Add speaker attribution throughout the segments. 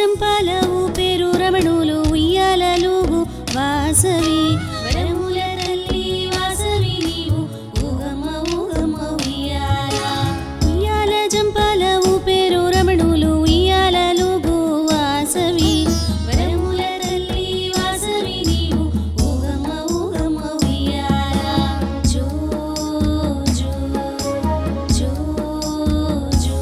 Speaker 1: జంపాల ఊపేరు రమణులు ఉయ్యాలలుగు వాసవి వరముల తల్లి వాసవి నీవు ఊగమ్మ ఊగమ్మ ఉయ్యాల ఉయ్యాల జంపాల ఊపేరు రమణులు ఉయ్యాలలుగు వాసవి వరముల తల్లి వాసవి నీవు ఊగమ్మ ఊగమ్మ ఉయ్యాల జో జో జో జో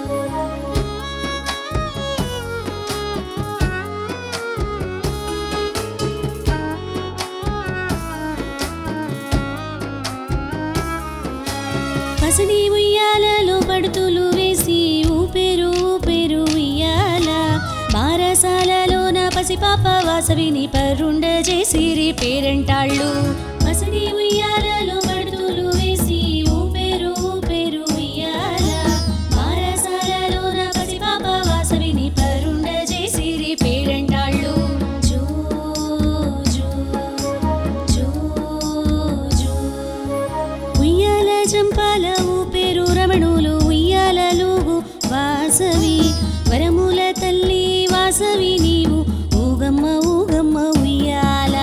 Speaker 1: పసడి ఉయ్యాలలో పడుతులు వేసి ఊపేరు ఊపేరు ఉయ్యాల బారసాలలోన పసిపాప వాసవిని పరుండ చేసిరి పేరంటాళ్ళు పసడి ఉయ్యాలలో పడుతులు వేసి ఊపేరు ఊపేరు ఉయ్యాల బారసాలలోన పసిపాప వాసవిని పరుండ చేసిరి పేరంటాళ్ళు జో జో జో జో ఉయ్యాల చంపాల ఊపేరు రమణులు ఉయ్యాలలుగు వాసవి వరముల తల్లి వాసవి నీవు ఊగమ్మ ఊగమ్మ ఉయ్యాల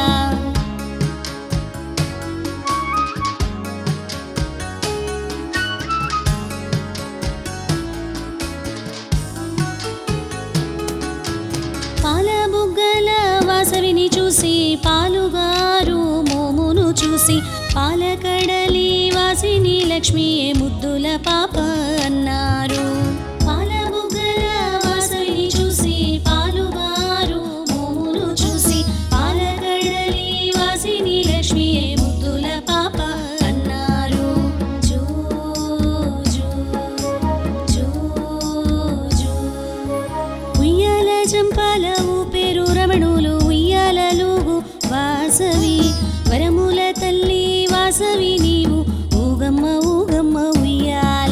Speaker 1: పాల బుగ్గల వాసవిని చూసి పాలుగారు మోమును చూసి పాలకడలి వాసిని లక్ష్మియే ముద్దుల పాప అన్నారు పాల బుగ్గల వాసవిని చూసి పాలుగారు మోమును చూసి పాలకడలి వాసిని లక్ష్మియే ముద్దుల పాప అన్నారు జో జో జో జో ఉయ్యాల చంపాల ఊపేరు రమణులు ఉయ్యాలలుగు వాసవి వరముల తల్లి వాసవి నీవు ఊగమ్మ ఊగమ్మ ఉయ్యాల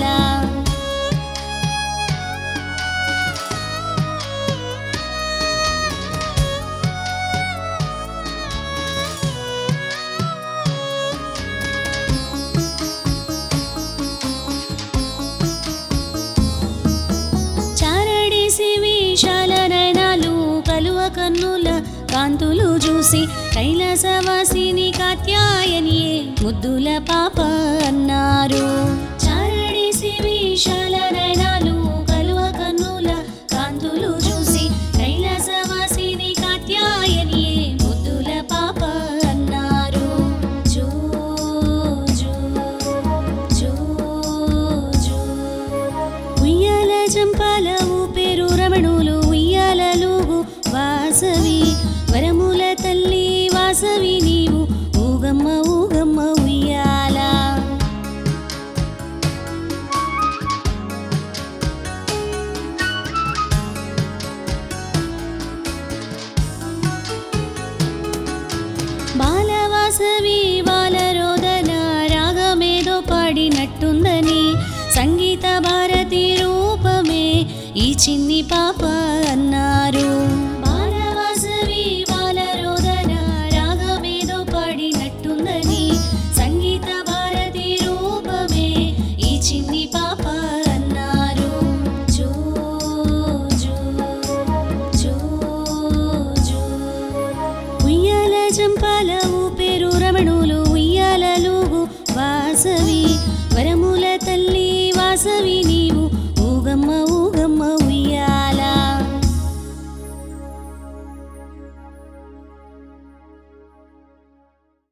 Speaker 1: చారడేసి విశాల నయనాలు కలువ కన్నుల కాంతులు చూసి కైలాసవాసిని కాత్యాయనియే ముద్దుల పాప అన్నారు చారడేసి విశాల నయనాలు కలువ కన్నుల కాంతులు చూసి కైలాసవాసిని కాత్యాయనియే ముద్దుల పాప అన్నారు జో జో జో జో ఉయ్యాల చంపాల ఊపేరు రమణులు ఉయ్యాలలుగు వాసవి వరముల తల్లి వాసవి నీవు ఊగమ్మ ఊగమ్మ ఉయ్యాల బాలవాసవి బాలరోదన రాగమేదో పాడినట్టుందని సంగీత భారతి రూపమే ఈ చిన్ని పాప అన్నారు బాలవాసవి బాలరోదన రాగమేదో పాడినట్టుందని సంగీత భారతి రూపమే ఈ చిన్ని పాప అన్నారు జో జో జో జో ఉయ్యాల చంపాల ఊపేరు రమణులు ఉయ్యాలలుగు వాసవి